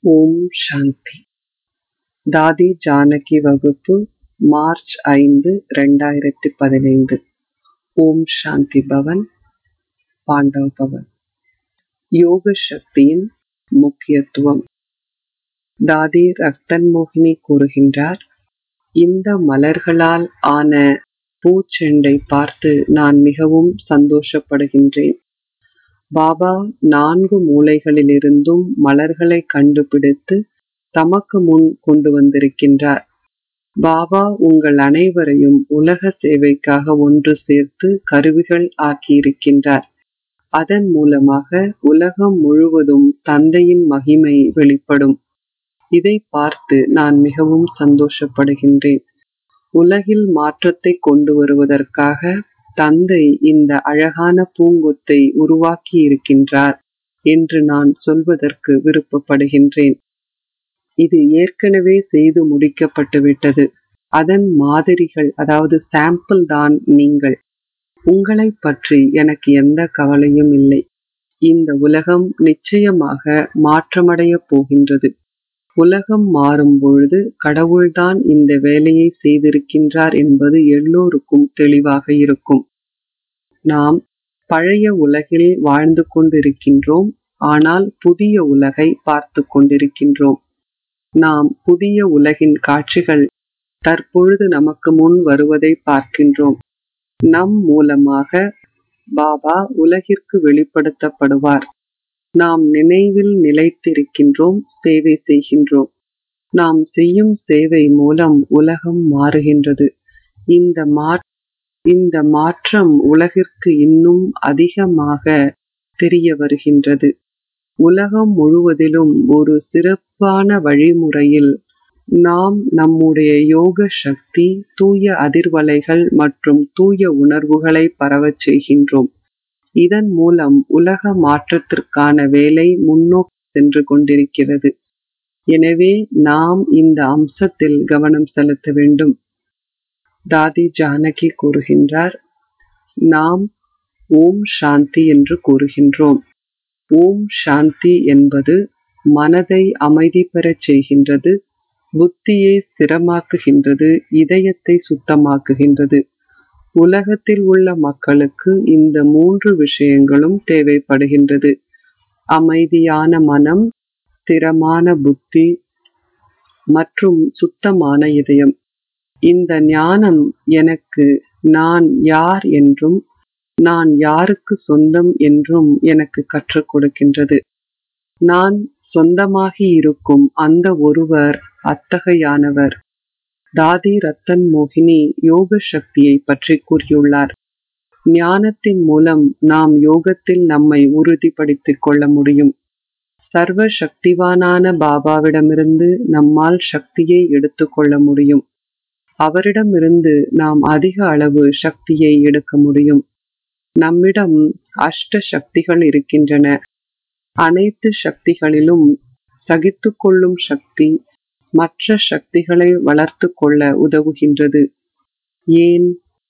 ஓம் சாந்தி தாதி ஜானகி வகுப்பு மார்ச் ஐந்து ரெண்டாயிரத்தி பதினைந்து ஓம் சாந்தி பவன் பாண்டவ் பவன் யோக சக்தியின் முக்கியத்துவம் தாதி ரத்தன் மோகினி கூறுகின்றார் இந்த மலர்களால் ஆன பூச்செண்டை பார்த்து நான் மிகவும் சந்தோஷப்படுகின்றேன் பாபா நான்கு மூலைகளிலிருந்தும் மலர்களை கண்டுபிடித்து தமக்கு முன் கொண்டு வந்திருக்கின்றார் பாபா உங்கள் அனைவரையும் உலக சேவைக்காக ஒன்று சேர்த்து கருவிகள் ஆக்கியிருக்கின்றார் அதன் மூலமாக உலகம் முழுவதும் தந்தையின் மகிமை வெளிப்படும் இதை பார்த்து நான் மிகவும் சந்தோஷப்படுகின்றேன் உலகில் மாற்றத்தை கொண்டு வருவதற்காக தந்தை இந்த அழகான பூங்கொத்தை உருவாக்கி இருக்கின்றார் என்று நான் சொல்வதற்கு விருப்பப்படுகின்றேன் இது ஏற்கனவே செய்து முடிக்கப்பட்டு அதன் மாதிரிகள் அதாவது சாம்பிள் தான் நீங்கள் உங்களை பற்றி எனக்கு எந்த கவலையும் இல்லை இந்த உலகம் நிச்சயமாக மாற்றமடைய போகின்றது உலகம் மாறும் பொழுது கடவுள்தான் இந்த வேலையை செய்திருக்கின்றார் என்பது எல்லோருக்கும் தெளிவாக இருக்கும் நாம் பழைய உலகில் வாழ்ந்து கொண்டிருக்கின்றோம் ஆனால் புதிய உலகை பார்த்து கொண்டிருக்கின்றோம் நாம் புதிய உலகின் காட்சிகள் தற்பொழுது நமக்கு முன் வருவதை பார்க்கின்றோம் நம் மூலமாக பாபா உலகிற்கு வெளிப்படுத்தப்படுவார் நாம் நினைவில் நிலைத்திருக்கின்றோம் சேவை செய்கின்றோம் நாம் செய்யும் சேவை மூலம் உலகம் மாறுகின்றது இந்த மா இந்த மாற்றம் உலகிற்கு இன்னும் அதிகமாக தெரிய வருகின்றது உலகம் முழுவதிலும் ஒரு சிறப்பான வழிமுறையில் நாம் நம்முடைய யோக சக்தி தூய அதிர்வலைகள் மற்றும் தூய உணர்வுகளை பரவச் செய்கின்றோம் இதன் மூலம் உலக மாற்றத்திற்கான வேலை முன்னோக்கி சென்று கொண்டிருக்கிறது எனவே நாம் இந்த அம்சத்தில் கவனம் செலுத்த வேண்டும் தாதி ஜானகி கூறுகின்றார் நாம் ஓம் சாந்தி என்று கூறுகின்றோம் ஓம் சாந்தி என்பது மனதை அமைதி பெறச் செய்கின்றது புத்தியை ஸ்திரமாக்குகின்றது இதயத்தை சுத்தமாக்குகின்றது உலகத்தில் உள்ள மக்களுக்கு இந்த மூன்று விஷயங்களும் தேவைப்படுகின்றது அமைதியான மனம் ஸ்திரமான புத்தி மற்றும் சுத்தமான இதயம் இந்த ஞானம் எனக்கு நான் யார் என்றும் நான் யாருக்கு சொந்தம் என்றும் எனக்கு கற்றுக் கொடுக்கின்றது நான் சொந்தமாகி இருக்கும் அந்த ஒருவர் அத்தகையானவர் தாதி ரத்தன் மோகினி யோக சக்தியை பற்றி கூறியுள்ளார் ஞானத்தின் மூலம் நாம் யோகத்தில் நம்மை உறுதிப்படுத்திக் கொள்ள முடியும் சர்வ சக்திவானான பாபாவிடமிருந்து நம்மால் சக்தியை எடுத்துக்கொள்ள முடியும் அவரிடமிருந்து நாம் அதிக அளவு சக்தியை எடுக்க முடியும் நம்மிடம் அஷ்ட சக்திகள் இருக்கின்றன அனைத்து சக்திகளிலும் சகித்து கொள்ளும் சக்தி மற்ற சக்திகளை வளர்த்து கொள்ள உதவுகின்றது ஏன்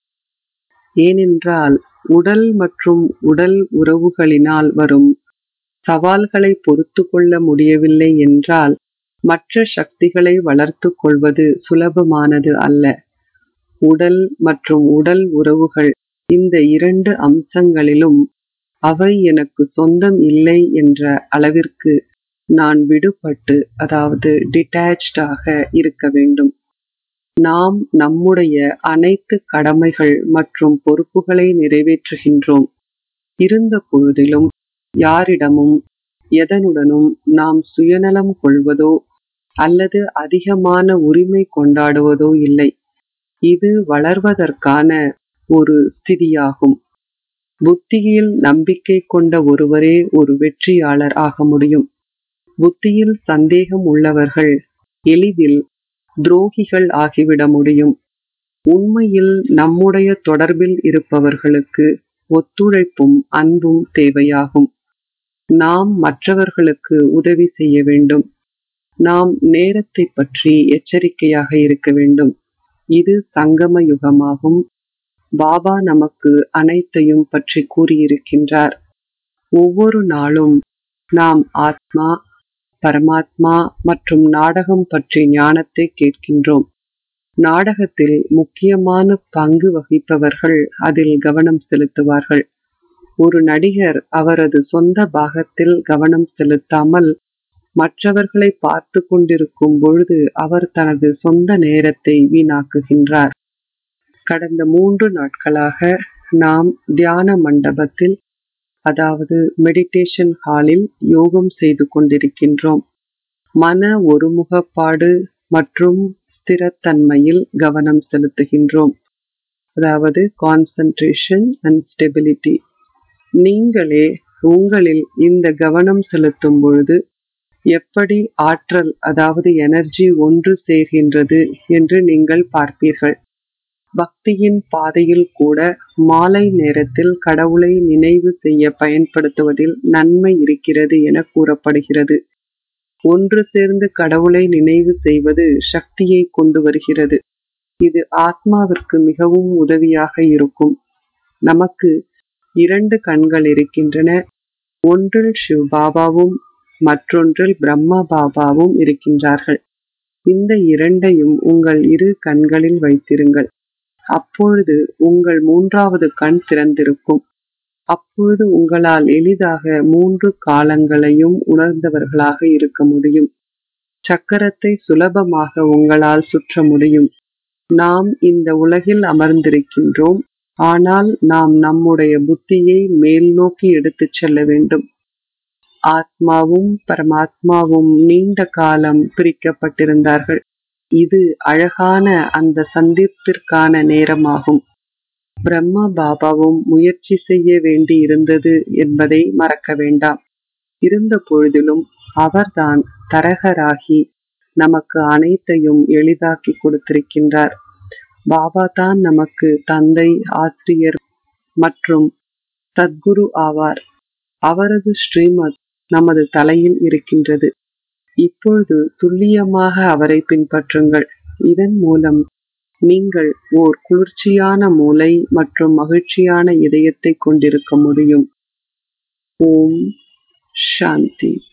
ஏனென்றால் உடல் மற்றும் உடல் உறவுகளினால் வரும் சவால்களை பொறுத்து கொள்ள முடியவில்லை என்றால் மற்ற சக்திகளை வளர்த்து கொள்வது சுலபமானது அல்ல உடல் மற்றும் உடல் உறவுகள் இந்த இரண்டு அம்சங்களிலும் அவை எனக்கு சொந்தம் இல்லை என்ற அளவிற்கு நான் விடுபட்டு அதாவது டிட்டாச்சாக இருக்க வேண்டும் நாம் நம்முடைய அனைத்து கடமைகள் மற்றும் பொறுப்புகளை நிறைவேற்றுகின்றோம் இருந்த பொழுதிலும் யாரிடமும் எதனுடனும் நாம் சுயநலம் கொள்வதோ அல்லது அதிகமான உரிமை கொண்டாடுவதோ இல்லை இது வளர்வதற்கான ஒரு ஸ்திதியாகும் புத்தியில் நம்பிக்கை கொண்ட ஒருவரே ஒரு வெற்றியாளர் ஆக முடியும் புத்தியில் சந்தேகம் உள்ளவர்கள் எளிதில் துரோகிகள் ஆகிவிட முடியும் உண்மையில் நம்முடைய தொடர்பில் இருப்பவர்களுக்கு ஒத்துழைப்பும் அன்பும் தேவையாகும் நாம் மற்றவர்களுக்கு உதவி செய்ய வேண்டும் நாம் நேரத்தை பற்றி எச்சரிக்கையாக இருக்க வேண்டும் இது சங்கம யுகமாகும் பாபா நமக்கு அனைத்தையும் பற்றி கூறியிருக்கின்றார் ஒவ்வொரு நாளும் நாம் ஆத்மா பரமாத்மா மற்றும் நாடகம் பற்றி ஞானத்தை கேட்கின்றோம் நாடகத்தில் முக்கியமான பங்கு வகிப்பவர்கள் அதில் கவனம் செலுத்துவார்கள் ஒரு நடிகர் அவரது சொந்த பாகத்தில் கவனம் செலுத்தாமல் மற்றவர்களை பார்த்து கொண்டிருக்கும் பொழுது அவர் தனது சொந்த நேரத்தை வீணாக்குகின்றார் கடந்த மூன்று நாட்களாக நாம் தியான மண்டபத்தில் அதாவது மெடிடேஷன் ஹாலில் யோகம் செய்து கொண்டிருக்கின்றோம் மன ஒருமுகப்பாடு மற்றும் ஸ்திரத்தன்மையில் கவனம் செலுத்துகின்றோம் அதாவது கான்சன்ட்ரேஷன் அண்ட் ஸ்டெபிலிட்டி நீங்களே உங்களில் இந்த கவனம் செலுத்தும் பொழுது எப்படி ஆற்றல் அதாவது எனர்ஜி ஒன்று சேர்கின்றது என்று நீங்கள் பார்ப்பீர்கள் பக்தியின் பாதையில் கூட மாலை நேரத்தில் கடவுளை நினைவு செய்ய பயன்படுத்துவதில் நன்மை இருக்கிறது என கூறப்படுகிறது ஒன்று சேர்ந்து கடவுளை நினைவு செய்வது சக்தியை கொண்டு வருகிறது இது ஆத்மாவிற்கு மிகவும் உதவியாக இருக்கும் நமக்கு இரண்டு கண்கள் இருக்கின்றன ஒன்றில் சிவ் பாபாவும் மற்றொன்றில் பிரம்மா பாபாவும் இருக்கின்றார்கள் இந்த இரண்டையும் உங்கள் இரு கண்களில் வைத்திருங்கள் அப்பொழுது உங்கள் மூன்றாவது கண் திறந்திருக்கும் அப்பொழுது உங்களால் எளிதாக மூன்று காலங்களையும் உணர்ந்தவர்களாக இருக்க முடியும் சக்கரத்தை சுலபமாக உங்களால் சுற்ற முடியும் நாம் இந்த உலகில் அமர்ந்திருக்கின்றோம் ஆனால் நாம் நம்முடைய புத்தியை மேல் நோக்கி எடுத்துச் செல்ல வேண்டும் ஆத்மாவும் பரமாத்மாவும் நீண்ட காலம் பிரிக்கப்பட்டிருந்தார்கள் இது அழகான அந்த சந்திப்பிற்கான நேரமாகும் பிரம்மா பாபாவும் முயற்சி செய்ய வேண்டி இருந்தது என்பதை மறக்க வேண்டாம் இருந்த பொழுதிலும் அவர்தான் தரகராகி நமக்கு அனைத்தையும் எளிதாக்கி கொடுத்திருக்கின்றார் பாபா தான் நமக்கு தந்தை ஆசிரியர் மற்றும் சத்குரு ஆவார் அவரது ஸ்ரீமத் நமது தலையில் இருக்கின்றது இப்பொழுது துல்லியமாக அவரை பின்பற்றுங்கள் இதன் மூலம் நீங்கள் ஓர் குளிர்ச்சியான மூளை மற்றும் மகிழ்ச்சியான இதயத்தை கொண்டிருக்க முடியும் ஓம் சாந்தி